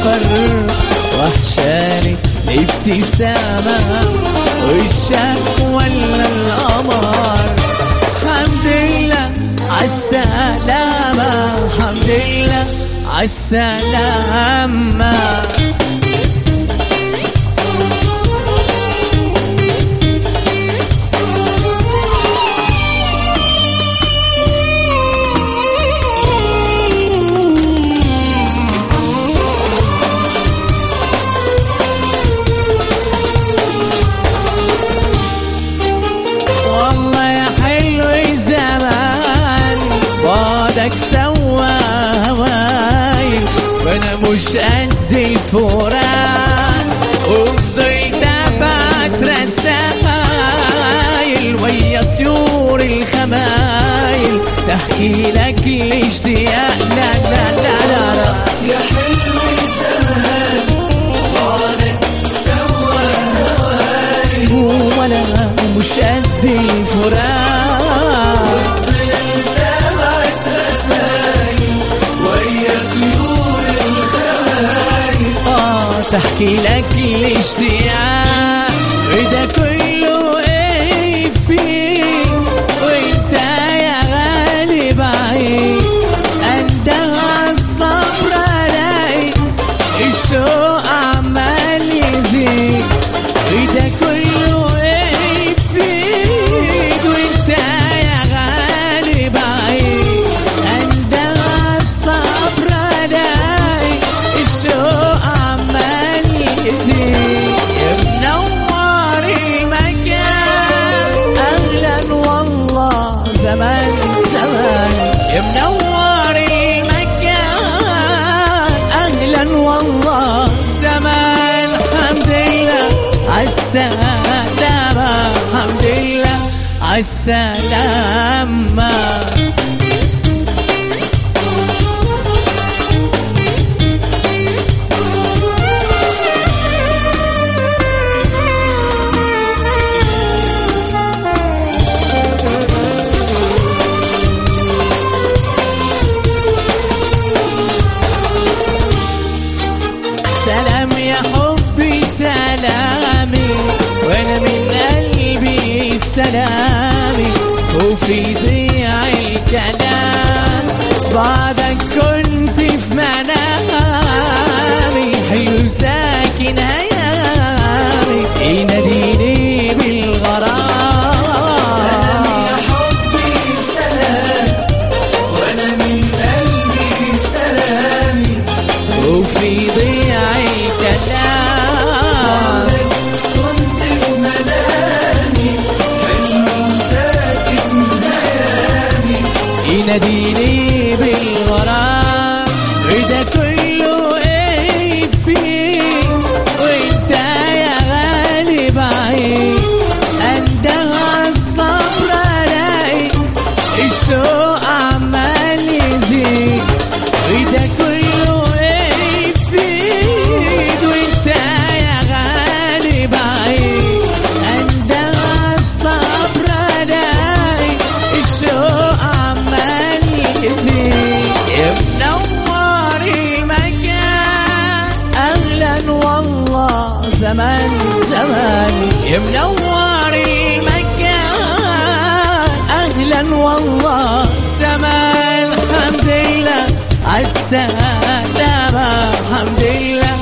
السفر وحشاني الابتسامة والشك ولا القمر حمد لله عالسلامة حمد لله عالسلامة والله يا حلو زمان بعدك سوى هواي وانا مش قد الفران وفضلت ابعت رسايل ويا طيور الخمايل تحكي لك الاشتياق لا لا لا لا, لا. يا حلو زمان بعدك سوى هواي وانا مش قد الفران تابعت رسايل ويا طيور الخمايل آه تحكي لك الاشتياق وده كله ايه فيه وانت يا غالي بعيد اندغى الصبر علي الشوق عمال يزيد وده كله ايه فيك وانت يا غالي بعيد اندغى الصبر علي الشوق عمال يزيد يا منور المكان اهلا والله زمان زمان يا منور المكان اهلا والله زمان حمد لله عالسلامة حمد لله عالسلامة سلام يا حبي سلامي وانا من قلبي سلامي وفي ضيع الكلام بعدك كنت في منامي حلو ساكن هيامي يناديني بالغرام سلام يا حبي سلام وانا من قلبي سلامي وفي ضيع الكلام كنت في منامي حلم ساكن هيامي يناديني بالغرام وده كله ايه فيه وانت يا غالي بعيد اندغى الصبر علي الشوق عمال يزيد وده كله ايه فيه وانت يا غالي بعيد اندغى الصبر علي الشوق عمال يزيد يا منور المكان اهلا والله زمان زمان يا منور المكان اهلا والله زمان حمد لله عالسلامة حمد لله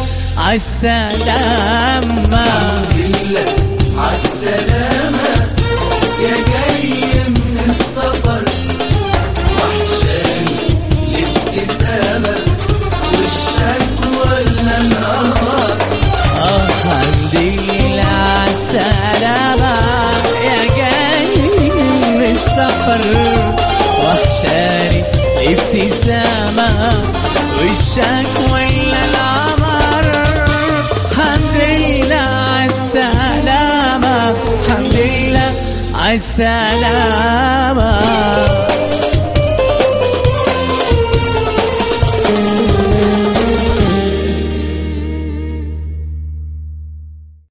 عالسلامة لله عالسلامة يا جاي من السفر وحشاني الابتسامة والشكوى ولا القمر آه حمد لله عالسلامة يا جاي من السفر وحشاني ابتسامة والشكوى إلا القمر حمد لله عالسلامة حمد لله عالسلامة